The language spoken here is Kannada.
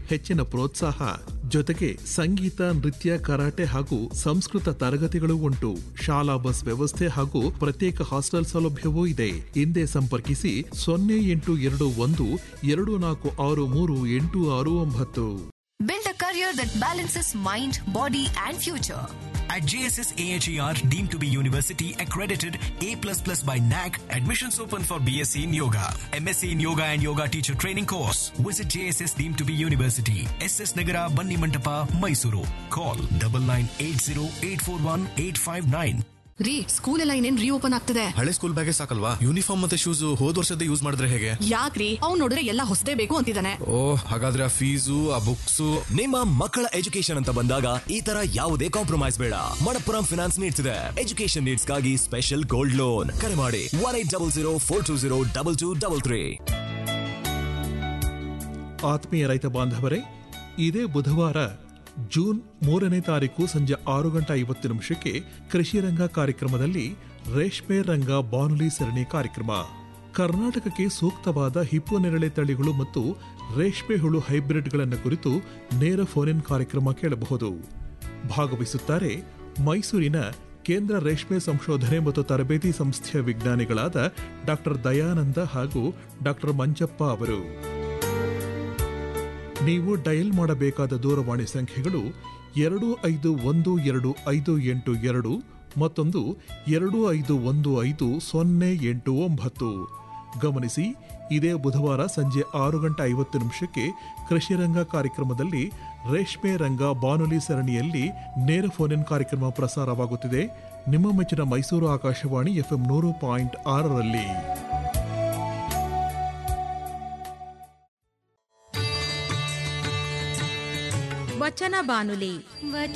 ಹೆಚ್ಚಿನ ಪ್ರೋತ್ಸಾಹ ಜೊತೆಗೆ ಸಂಗೀತ ನೃತ್ಯ ಕರಾಟೆ ಹಾಗೂ ಸಂಸ್ಕೃತ ತರಗತಿಗಳು ಉಂಟು ಶಾಲಾ ಬಸ್ ವ್ಯವಸ್ಥೆ ಹಾಗೂ ಪ್ರತ್ಯೇಕ ಹಾಸ್ಟೆಲ್ ಸೌಲಭ್ಯವೂ ಇದೆ ಹಿಂದೆ ಸಂಪರ್ಕಿಸಿ ಸೊನ್ನೆ ಎಂಟು ಎರಡು ಒಂದು ಎರಡು ನಾಲ್ಕು ಆರು ಮೂರು ಎಂಟು ಆರು ಒಂಬತ್ತು Build a career that balances mind, body, and future. At JSS AHER, deemed to be university accredited A++ by NAC, admissions open for BSc in Yoga, MSc in Yoga and Yoga Teacher Training course. Visit JSS deemed to be university, SS Nagara, Banni Mantapa, Mysuru. Call 9980841859. ರೀ ಸ್ಕೂಲ್ ಎಲ್ಲ ಇನ್ನೇನ್ ರೀಓಪನ್ ಆಗ್ತದೆ ಹಳೆ ಸ್ಕೂಲ್ ಬ್ಯಾಗೆ ಸಾಕಲ್ವಾ ಯೂನಿಫಾರ್ಮ್ ಮತ್ತೆ ಶೂಸ್ ಹೋದ್ ವರ್ಷದ ಯೂಸ್ ಮಾಡಿದ್ರೆ ಹೇಗೆ ಯಾಕ್ರಿ ಅವ್ನ್ ನೋಡಿದ್ರೆ ಎಲ್ಲ ಹೊಸದೇ ಬೇಕು ಅಂತಿದ್ದಾನೆ ಓ ಹಾಗಾದ್ರೆ ಆ ಫೀಸು ಆ ಬುಕ್ಸು ನಿಮ್ಮ ಮಕ್ಕಳ ಎಜುಕೇಶನ್ ಅಂತ ಬಂದಾಗ ಈ ತರ ಯಾವುದೇ ಕಾಂಪ್ರಮೈಸ್ ಬೇಡ ಮಣಪ್ಪುರಂ ಫಿನಾನ್ಸ್ ನೀಡ್ತಿದೆ ಎಜುಕೇಶನ್ ನೀಡ್ಸ್ ಗಾಗಿ ಸ್ಪೆಷಲ್ ಗೋಲ್ಡ್ ಲೋನ್ ಕರೆ ಮಾಡಿ one eight double zero four two zero double two double three ಆತ್ಮೀಯ ರೈತ ಬಾಂಧವರೇ ಇದೇ ಬುಧವಾರ ಜೂನ್ ಮೂರನೇ ತಾರೀಕು ಸಂಜೆ ಆರು ಗಂಟೆ ಐವತ್ತು ನಿಮಿಷಕ್ಕೆ ಕೃಷಿ ರಂಗ ಕಾರ್ಯಕ್ರಮದಲ್ಲಿ ರೇಷ್ಮೆ ರಂಗ ಬಾನುಲಿ ಸರಣಿ ಕಾರ್ಯಕ್ರಮ ಕರ್ನಾಟಕಕ್ಕೆ ಸೂಕ್ತವಾದ ಹಿಪ್ಪು ನೆರಳೆ ತಳಿಗಳು ಮತ್ತು ರೇಷ್ಮೆ ಹುಳು ಹೈಬ್ರಿಡ್ಗಳನ್ನು ಕುರಿತು ನೇರ ಫೋನ್ ಕಾರ್ಯಕ್ರಮ ಕೇಳಬಹುದು ಭಾಗವಹಿಸುತ್ತಾರೆ ಮೈಸೂರಿನ ಕೇಂದ್ರ ರೇಷ್ಮೆ ಸಂಶೋಧನೆ ಮತ್ತು ತರಬೇತಿ ಸಂಸ್ಥೆಯ ವಿಜ್ಞಾನಿಗಳಾದ ಡಾಕ್ಟರ್ ದಯಾನಂದ ಹಾಗೂ ಡಾಕ್ಟರ್ ಮಂಜಪ್ಪ ಅವರು ನೀವು ಡಯಲ್ ಮಾಡಬೇಕಾದ ದೂರವಾಣಿ ಸಂಖ್ಯೆಗಳು ಎರಡು ಐದು ಒಂದು ಎರಡು ಐದು ಎಂಟು ಎರಡು ಮತ್ತೊಂದು ಎರಡು ಐದು ಒಂದು ಐದು ಸೊನ್ನೆ ಎಂಟು ಒಂಬತ್ತು ಗಮನಿಸಿ ಇದೇ ಬುಧವಾರ ಸಂಜೆ ಆರು ಗಂಟೆ ಐವತ್ತು ನಿಮಿಷಕ್ಕೆ ಕೃಷಿ ರಂಗ ಕಾರ್ಯಕ್ರಮದಲ್ಲಿ ರೇಷ್ಮೆ ರಂಗ ಬಾನುಲಿ ಸರಣಿಯಲ್ಲಿ ನೇರ ಫೋನ್ ಇನ್ ಕಾರ್ಯಕ್ರಮ ಪ್ರಸಾರವಾಗುತ್ತಿದೆ ನಿಮ್ಮ ಮೆಚ್ಚಿನ ಮೈಸೂರು ಆಕಾಶವಾಣಿ ಎಫ್ಎಂ ನೂರು ಪಾಯಿಂಟ್ ಆರರಲ್ಲಿ ವಚನ ಬಾನುಲಿ